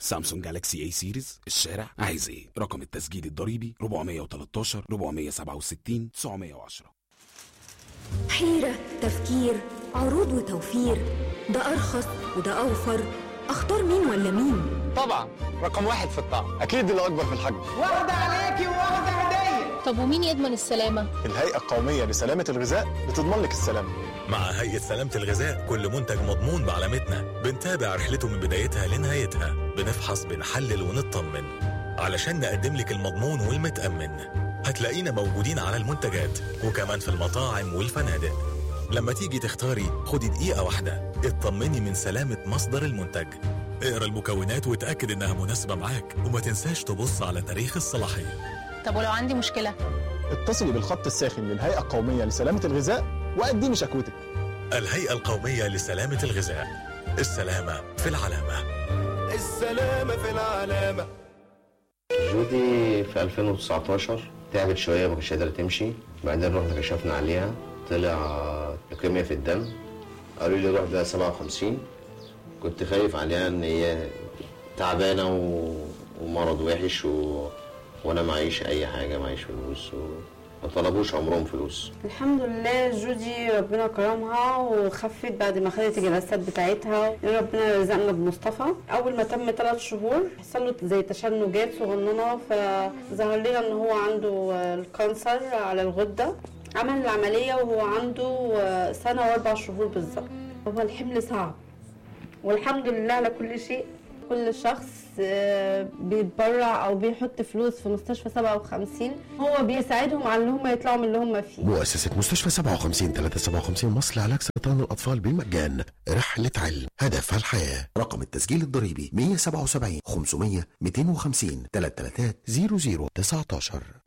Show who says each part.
Speaker 1: سامسونج جالاكسي اي سيريز الشارع عايز ايه رقم التسجيل الضريبي 413 467 910
Speaker 2: حيرة تفكير عروض وتوفير ده أرخص وده أوفر أختار مين ولا مين
Speaker 3: طبعا رقم واحد في الطعم اكيد اللي اكبر في الحجم
Speaker 4: واخدة عليكي واخدة هدية
Speaker 5: طب ومين يضمن السلامة؟
Speaker 3: الهيئه القوميه لسلامه الغذاء بتضمن لك السلامه
Speaker 6: مع هيئة سلامة الغذاء كل منتج مضمون بعلامتنا بنتابع رحلته من بدايتها لنهايتها بنفحص بنحلل ونطمن علشان نقدم لك المضمون والمتأمن هتلاقينا موجودين على المنتجات وكمان في المطاعم والفنادق لما تيجي تختاري خدي دقيقة واحدة اطمني من سلامة مصدر المنتج اقرا المكونات وتأكد انها مناسبة معاك وما تنساش تبص على تاريخ الصلاحية
Speaker 5: طب ولو عندي مشكلة؟
Speaker 3: اتصلي بالخط الساخن للهيئه القوميه لسلامه الغذاء وقدمي شكوتك
Speaker 6: الهيئة القومية لسلامة الغذاء السلامة في العلامة
Speaker 7: السلامة في العلامة
Speaker 8: جودي في 2019 تعبت شوية ما كانتش قادرة تمشي بعدين رحنا كشفنا عليها طلع لوكيميا في الدم قالوا لي روح ده 57 كنت خايف عليها ان هي تعبانة و... ومرض وحش و... وانا معيش اي حاجة معيش فلوس و... ما طلبوش عمرهم فلوس
Speaker 9: الحمد لله جودي ربنا كرمها وخفت بعد ما خدت الجلسات بتاعتها ربنا رزقنا بمصطفى اول ما تم ثلاث شهور حصل له زي تشنجات صغننه فظهر لنا ان هو عنده الكانسر على الغده عمل العمليه وهو عنده سنه واربع شهور بالظبط هو الحمل صعب والحمد لله على كل شيء كل شخص آه، بيتبرع او بيحط فلوس في مستشفى 57 هو بيساعدهم على ان هم يطلعوا من اللي هم فيه
Speaker 10: مؤسسة مستشفى 57 357 مصر لعلاج سرطان الأطفال بالمجان رحلة علم هدفها الحياة رقم التسجيل الضريبي 177 500 250 333 00 19